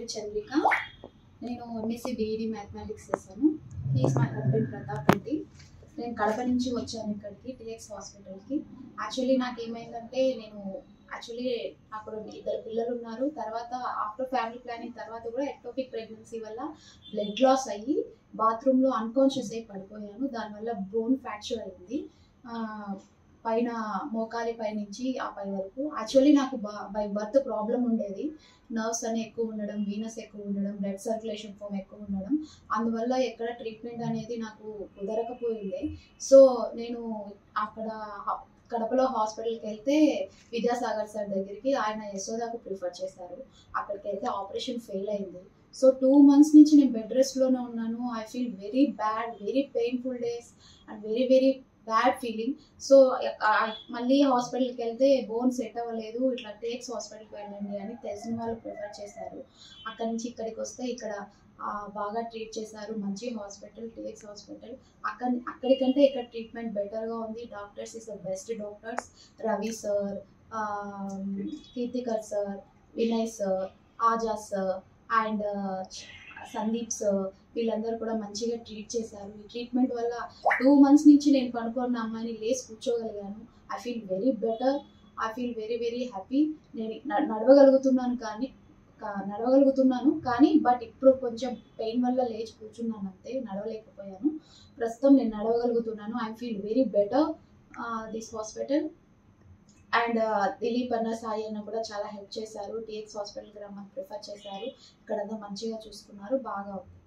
చంద్రిక నేను MSc BEd mathematics చేశాను he's my husband Pratap Reddy నేను కడప నుంచి వచ్చాను ఇక్కడికి టిఎక్స్ హాస్పిటల్కి యాక్చువల్లీ నాకు ఏమైందంటే నేను యాక్చువల్లీ అప్పుడు ఇద్దరు పిల్లలు ఉన్నారు తర్వాత ఆఫ్టర్ ఫ్యామిలీ ప్లానింగ్ తర్వాత కూడా ఎక్టోపిక్ ప్రెగ్నెన్సీ వల్ల బ్లడ్ లాస్ అయ్యి బాత్రూంలో అన్కాన్షియస్ అయి పడిపోయాను దానివల్ల బోన్ ఫ్రాక్చర్ అయింది ఆ, పైన మోకాలి పై నుంచి ఆ పై వరకు యాక్చువల్లీ నాకు బై బర్త్ ప్రాబ్లం ఉండేది నర్వ్స్ అని ఎక్కువ ఉండడం వీనస్ ఎక్కువ ఉండడం బ్లడ్ సర్క్యులేషన్ ఫామ్ ఎక్కువ ఉండడం అందువల్ల ఎక్కడ ట్రీట్మెంట్ అనేది నాకు కుదరకపోయింది సో నేను అక్కడ హ- కడపలో హాస్పిటల్కి వెళ్తే విద్యాసాగర్ సార్ దగ్గరికి ఆయన యశోదాకు ప్రిఫర్ చేశారు అక్కడికి వెళ్తే ఆపరేషన్ ఫెయిల్ అయింది సో టూ మంత్స్ నుంచి నేను బెడ్ రెస్ట్లోనే ఉన్నాను I feel very bad very painful days and very very bad feeling so మళ్ళీ హాస్పిటల్కి వెళ్తే బోన్ సెట్ అవ్వలేదు ఇట్లా టేక్స్ హాస్పిటల్కి వెళ్ళండి అని తెలిసిన వాళ్ళు ప్రిఫర్ చేశారు అక్కడి నుంచి ఇక్కడికి వస్తే ఇక్కడ ఆ, బాగా ట్రీట్ చేశారు మంచి హాస్పిటల్ టీఎక్స్ హాస్పిటల్ అక్కడ అక్కడికంటే ఇక్కడ ట్రీట్మెంట్ బెటర్గా ఉంది doctors is the best doctors Ravi sir Kirtikar sir Vinay sir Aaja sir and Sandeep sir వీళ్ళందరూ కూడా మంచిగా ట్రీట్ చేశారు ఈ ట్రీట్మెంట్ వల్ల టూ మంత్స్ నుంచి నేను పనుకున్న అమ్మాయిని లేచి కూర్చోగలిగాను I feel very better I feel very very happy నేను న- నడవగలుగుతున్నాను కానీ కా- నడవగలుగుతున్నాను కానీ బట్ ఇప్పుడు కొంచెం పెయిన్ వల్ల లేచి కూర్చున్నాను అంతే నడవలేకపోయాను ప్రస్తుతం నేను నడవగలుగుతున్నాను I feel very better this hospital and Dilip అన్న సాయి అన్న కూడా చాలా హెల్ప్ చేశారు టీఎక్స్ హాస్పిటల్కి రమ్మని ప్రిఫర్ చేశారు ఇక్కడంతా మంచిగా చూసుకున్నారు బాగా ఉంది